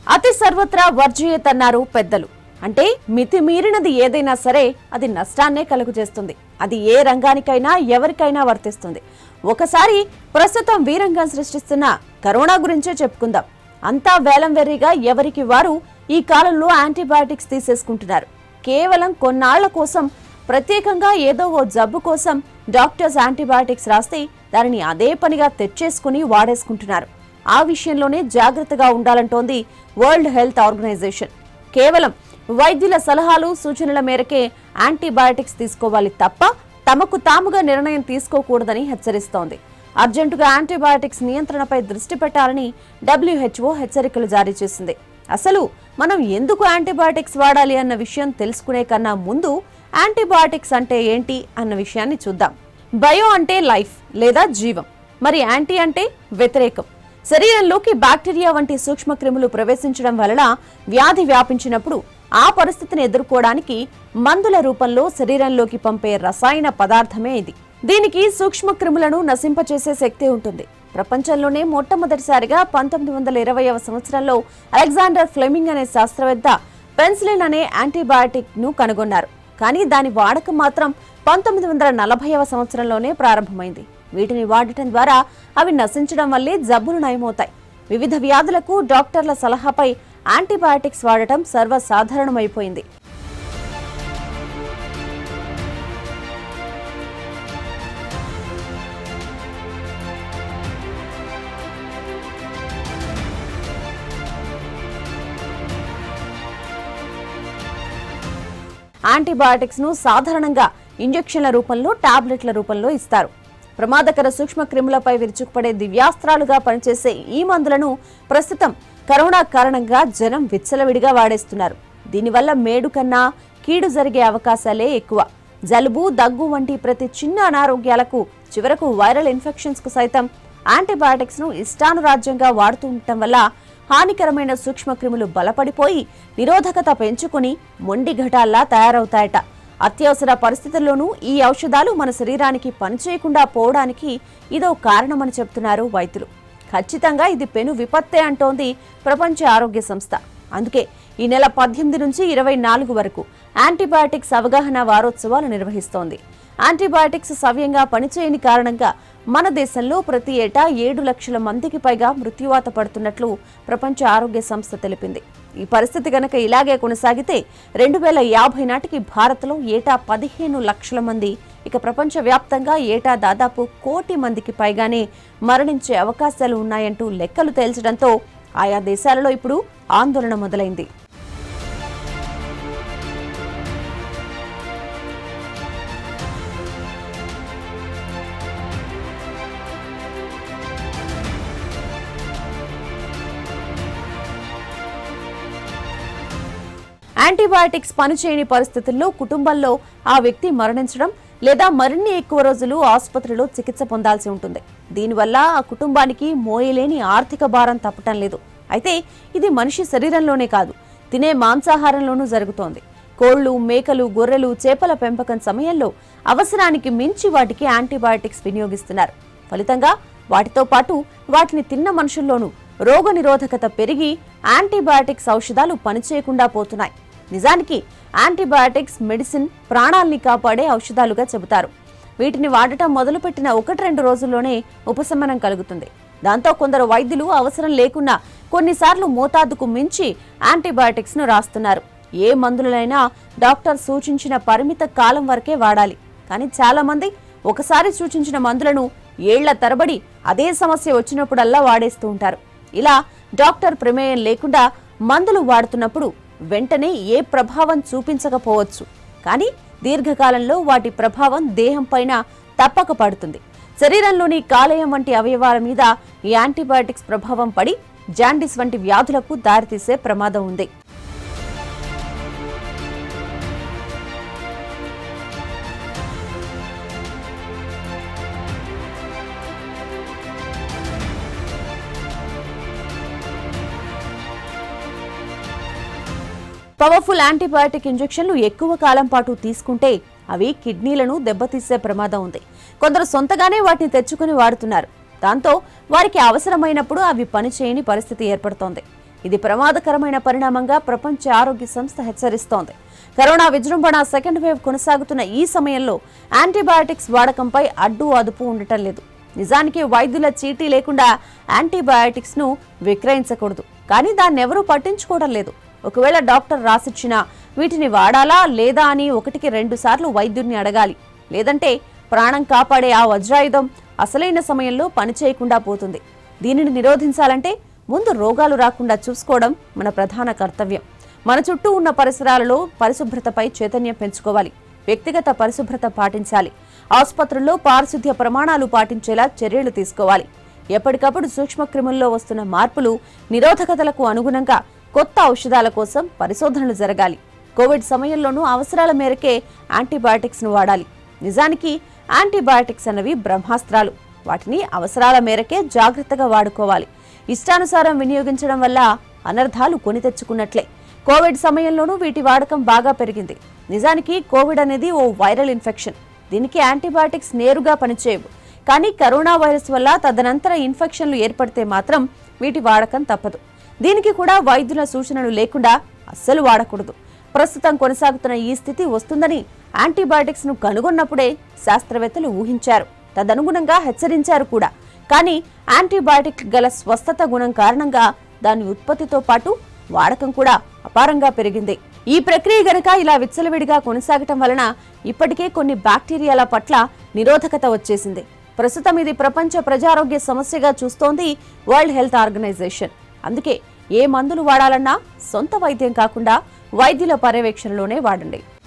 అతి సర్వత్రా వర్జీయతన్నారు పెద్దలు అంటే మితిమీరినది ఏదైనా సరే అది నష్టాన్నే కలుగు చేస్తుంది అది ఏ రంగానికైనా ఎవరికైనా వర్తిస్తుంది ఒకసారి ప్రస్తుతం వీరంగం సృష్టిస్తున్న కరోనా గురించే చెప్పుకుందాం అంతా వేలం వెర్రిగా ఎవరికి వారు ఈ కాలంలో యాంటీబయాటిక్స్ తీసేసుకుంటున్నారు కేవలం కొన్నాళ్ల కోసం ప్రత్యేకంగా ఏదో ఓ జబ్బు కోసం డాక్టర్స్ యాంటీబయాటిక్స్ రాస్తే దానిని అదే పనిగా తెచ్చేసుకుని వాడేసుకుంటున్నారు ఆ విషయంలోనే జాగ్రత్తగా ఉండాలంటోంది వరల్డ్ హెల్త్ ఆర్గనైజేషన్ కేవలం వైద్యుల సలహాలు సూచనల మేరకే యాంటీబయాటిక్స్ తీసుకోవాలి తప్ప తమకు తాముగా నిర్ణయం తీసుకోకూడదని హెచ్చరిస్తోంది అర్జెంటుగా యాంటీబయాటిక్స్ నియంత్రణపై దృష్టి పెట్టాలని డబ్ల్యూహెచ్ఓ హెచ్చరికలు జారీ చేసింది అసలు మనం ఎందుకు యాంటీబయాటిక్స్ వాడాలి అన్న విషయం తెలుసుకునే కన్నా ముందు యాంటీబయాటిక్స్ అంటే ఏంటి అన్న విషయాన్ని చూద్దాం బయో అంటే లైఫ్ లేదా జీవం మరి యాంటీ అంటే వ్యతిరేకం శరీరంలోకి బ్యాక్టీరియా వంటి సూక్ష్మక్రిములు ప్రవేశించడం వలన వ్యాధి వ్యాపించినప్పుడు ఆ పరిస్థితిని ఎదుర్కోవడానికి మందుల రూపంలో శరీరంలోకి పంపే రసాయన పదార్థమే ఇది దీనికి సూక్ష్మక్రిములను నశింపచేసే శక్తి ఉంటుంది ప్రపంచంలోనే మొట్టమొదటిసారిగా పంతొమ్మిది వందల ఇరవైవ సంవత్సరంలో అలెగ్జాండర్ ఫ్లెమింగ్ అనే శాస్త్రవేత్త పెన్సిలిన్ అనే యాంటీబయాటిక్ ను కనుగొన్నారు కానీ దాని వాడకం మాత్రం పంతొమ్మిది వందల నలభైవ సంవత్సరంలోనే ప్రారంభమైంది వీటిని వాడటం ద్వారా అవి నశించడం వల్లే జబ్బులు నయమవుతాయి వివిధ వ్యాధులకు డాక్టర్ల సలహాపై యాంటీబయాటిక్స్ వాడటం సర్వసాధారణమైపోయింది యాంటీబయాటిక్స్ ను సాధారణంగా ఇంజెక్షన్ల రూపంలో టాబ్లెట్ల రూపంలో ఇస్తారు ప్రమాదకర సూక్ష్మ క్రిములపై విరుచుకుపడే దివ్యాస్త్రాలుగా పనిచేసే ఈ మందులను ప్రస్తుతం కరోనా కారణంగా జనం విచ్చలవిడిగా వాడేస్తున్నారు దీనివల్ల మేడు కన్నా కీడు జరిగే అవకాశాలే ఎక్కువ జలుబు దగ్గు వంటి ప్రతి చిన్న అనారోగ్యాలకు చివరకు వైరల్ ఇన్ఫెక్షన్స్ కు సైతం యాంటీబయాటిక్స్ ను ఇష్టానురాజ్యంగా వాడుతూ ఉండటం వల్ల హానికరమైన సూక్ష్మక్రిములు బలపడిపోయి నిరోధకత పెంచుకుని మొండి ఘటాల్లా తయారవుతాయట అత్యవసర పరిస్థితుల్లోనూ ఈ ఔషధాలు మన శరీరానికి పనిచేయకుండా పోవడానికి ఇదో కారణమని చెప్తున్నారు వైద్యులు ఖచ్చితంగా ఇది పెను విపత్తే అంటోంది ప్రపంచ ఆరోగ్య సంస్థ అందుకే ఈ నెల పద్దెనిమిది నుంచి ఇరవై నాలుగు వరకు యాంటీబయాటిక్స్ అవగాహన వారోత్సవాలు నిర్వహిస్తోంది యాంటీబయాటిక్స్ సవ్యంగా పనిచేయని కారణంగా మన దేశంలో ప్రతి ఏటా ఏడు లక్షల మందికి పైగా మృత్యువాత పడుతున్నట్లు ప్రపంచ ఆరోగ్య సంస్థ తెలిపింది ఈ పరిస్థితి గనక ఇలాగే కొనసాగితే రెండు వేల యాభై నాటికి భారత్లో ఏటా పదిహేను లక్షల మంది ఇక ప్రపంచ వ్యాప్తంగా ఏటా దాదాపు కోటి మందికి పైగానే మరణించే అవకాశాలు ఉన్నాయంటూ లెక్కలు తేల్చడంతో ఆయా దేశాలలో ఇప్పుడు ఆందోళన మొదలైంది యాంటీబయాటిక్స్ పనిచేయని పరిస్థితుల్లో కుటుంబంలో ఆ వ్యక్తి మరణించడం లేదా మరిన్ని ఎక్కువ రోజులు ఆసుపత్రిలో చికిత్స పొందాల్సి ఉంటుంది దీనివల్ల ఆ కుటుంబానికి మోయలేని ఆర్థిక భారం తప్పటం లేదు అయితే ఇది మనిషి శరీరంలోనే కాదు తినే మాంసాహారంలోనూ జరుగుతోంది కోళ్లు మేకలు గొర్రెలు చేపల పెంపకం సమయంలో అవసరానికి మించి వాటికి యాంటీబయాటిక్స్ వినియోగిస్తున్నారు ఫలితంగా వాటితో పాటు వాటిని తిన్న మనుషుల్లోనూ రోగనిరోధకత పెరిగి యాంటీబయాటిక్స్ ఔషధాలు పనిచేయకుండా పోతున్నాయి నిజానికి యాంటీబయాటిక్స్ మెడిసిన్ ప్రాణాల్ని కాపాడే ఔషధాలుగా చెబుతారు వీటిని వాడటం మొదలుపెట్టిన ఒకటి రెండు రోజుల్లోనే ఉపశమనం కలుగుతుంది దాంతో కొందరు వైద్యులు అవసరం లేకున్నా కొన్నిసార్లు మోతాదుకు మించి యాంటీబయాటిక్స్ ను రాస్తున్నారు ఏ మందులైనా డాక్టర్ సూచించిన పరిమిత కాలం వరకే వాడాలి కానీ చాలా మంది ఒకసారి సూచించిన మందులను ఏళ్ల తరబడి అదే సమస్య వచ్చినప్పుడల్లా వాడేస్తూ ఉంటారు ఇలా డాక్టర్ ప్రమేయం లేకుండా మందులు వాడుతున్నప్పుడు వెంటనే ఏ ప్రభావం చూపించకపోవచ్చు కానీ దీర్ఘకాలంలో వాటి ప్రభావం దేహం పైన తప్పక పడుతుంది శరీరంలోని కాలేయం వంటి అవయవాల మీద ఈ యాంటీబయాటిక్స్ ప్రభావం పడి జాండిస్ వంటి వ్యాధులకు దారితీసే ప్రమాదం ఉంది పవర్ఫుల్ యాంటీబయాటిక్ ఇంజెక్షన్లు ఎక్కువ కాలం పాటు తీసుకుంటే అవి కిడ్నీలను దెబ్బతీసే ప్రమాదం ఉంది కొందరు సొంతగానే వాటిని తెచ్చుకుని వాడుతున్నారు దాంతో వారికి అవసరమైనప్పుడు అవి పనిచేయని పరిస్థితి ఏర్పడుతోంది ఇది ప్రమాదకరమైన పరిణామంగా ప్రపంచ ఆరోగ్య సంస్థ హెచ్చరిస్తోంది కరోనా విజృంభణ సెకండ్ వేవ్ కొనసాగుతున్న ఈ సమయంలో యాంటీబయాటిక్స్ వాడకంపై అడ్డు అదుపు ఉండటం లేదు నిజానికి వైద్యుల చీటీ లేకుండా యాంటీబయాటిక్స్ ను విక్రయించకూడదు కానీ దాన్ని ఎవరూ పట్టించుకోవడం లేదు ఒకవేళ డాక్టర్ రాసిచ్చినా వీటిని వాడాలా లేదా అని ఒకటికి రెండు సార్లు వైద్యుడిని అడగాలి లేదంటే ప్రాణం కాపాడే ఆ వజ్రాయుధం అసలైన సమయంలో పనిచేయకుండా పోతుంది దీనిని నిరోధించాలంటే ముందు రోగాలు రాకుండా చూసుకోవడం మన ప్రధాన కర్తవ్యం మన చుట్టూ ఉన్న పరిసరాలలో పరిశుభ్రతపై చైతన్యం పెంచుకోవాలి వ్యక్తిగత పరిశుభ్రత పాటించాలి ఆసుపత్రుల్లో పారిశుద్ధ్య ప్రమాణాలు పాటించేలా చర్యలు తీసుకోవాలి ఎప్పటికప్పుడు సూక్ష్మక్రిముల్లో వస్తున్న మార్పులు నిరోధకతలకు అనుగుణంగా కొత్త ఔషధాల కోసం పరిశోధనలు జరగాలి కోవిడ్ సమయంలోనూ అవసరాల మేరకే యాంటీబయాటిక్స్ ను వాడాలి నిజానికి యాంటీబయాటిక్స్ అన్నవి బ్రహ్మాస్త్రాలు వాటిని అవసరాల మేరకే జాగ్రత్తగా వాడుకోవాలి ఇష్టానుసారం వినియోగించడం వల్ల అనర్థాలు కొని తెచ్చుకున్నట్లే కోవిడ్ సమయంలోనూ వీటి వాడకం బాగా పెరిగింది నిజానికి కోవిడ్ అనేది ఓ వైరల్ ఇన్ఫెక్షన్ దీనికి యాంటీబయాటిక్స్ నేరుగా పనిచేయవు కానీ కరోనా వైరస్ వల్ల తదనంతర ఇన్ఫెక్షన్లు ఏర్పడితే మాత్రం వీటి వాడకం తప్పదు దీనికి కూడా వైద్యుల సూచనలు లేకుండా అస్సలు వాడకూడదు ప్రస్తుతం కొనసాగుతున్న ఈ స్థితి వస్తుందని యాంటీబయాటిక్స్ ను కనుగొన్నప్పుడే శాస్త్రవేత్తలు ఊహించారు తదనుగుణంగా హెచ్చరించారు కూడా కానీ యాంటీబయాటిక్ గల స్వస్థత గుణం కారణంగా దాని ఉత్పత్తితో పాటు వాడకం కూడా అపారంగా పెరిగింది ఈ ప్రక్రియ గనక ఇలా విచ్చలవిడిగా కొనసాగటం వలన ఇప్పటికే కొన్ని బ్యాక్టీరియాల పట్ల నిరోధకత వచ్చేసింది ప్రస్తుతం ఇది ప్రపంచ ప్రజారోగ్య సమస్యగా చూస్తోంది వరల్డ్ హెల్త్ ఆర్గనైజేషన్ అందుకే ఏ మందులు వాడాలన్నా సొంత వైద్యం కాకుండా వైద్యుల పర్యవేక్షణలోనే వాడండి